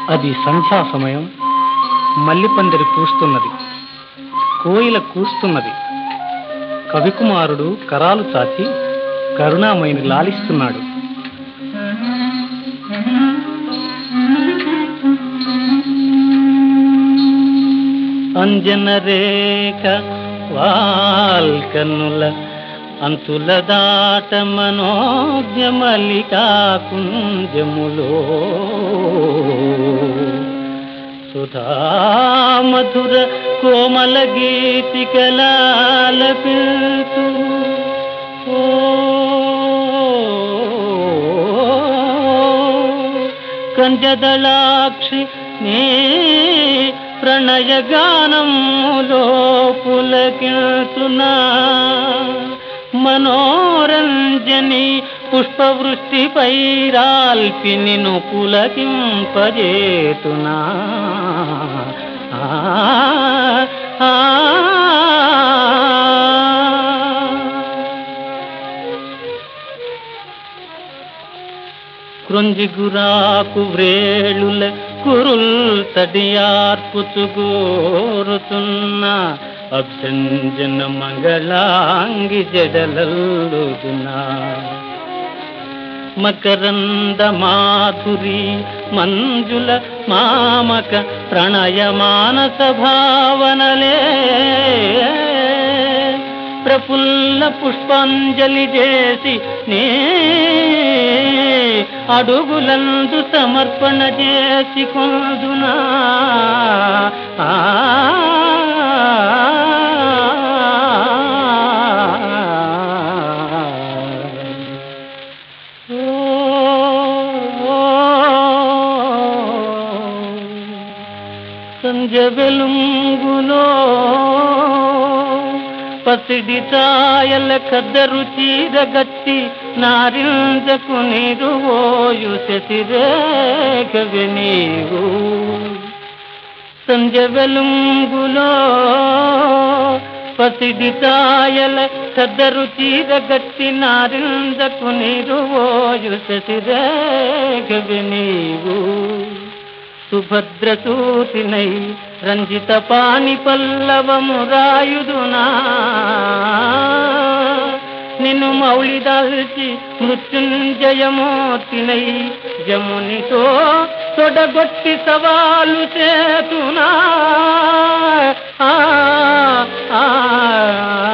అది సంధ్యా సమయం మల్లిపందిరి పూస్తున్నది కోయిల కూస్తున్నది కవికుమారుడు కరాలు చాచి కరుణామయిని లాలిస్తున్నాడు అంజన రేఖ వాల్కన్నుల అంతుల దాట మనోజ్ఞమలికా కుంజములో సుధామధుర కోమల గీతికలాలపిల్తూ ఓ కంజదళాక్షి నీ ప్రణయగానములో పులకిల్తున్నా మనోరంజని పుష్పవృష్టిపై రాల్పి నిన్ను పులకింపజేతునా ఆ, ఆ, కృంజిగురాకు వ్రేళుల కురుల్ తడియార్పుచుగోరుతున్న అభ్యంజన మంగళాంగి జడలల్లుదునా మకరంద మాధురి మంజుల మామక ప్రణయ మానస భావనలే ప్రఫుల్ల పుష్పాంజలి చేసి నే అడుగులందు సమర్పణ చేసి కొందునా ఆ సంజ వెలుంగులో పసిడి ఛాయల కద్దరు చీరగట్టి నారింజకు నిరువోయు శశిరేఖవి నీవు సంజ వెలుంగులో పసిడి ఛాయల కద్దరు చీరగట్టి నారింజకు నిరువోయు శశిరేఖవి నీవు సుభద్రసూతినై రంజిత పాని పల్లవము రాయుదునా నిన్ను మౌళిదాల్చి మృత్యుంజయమూర్తినై జమునితో తొడగొట్టి సవాలు చేతునా ఆ, ఆ, ఆ.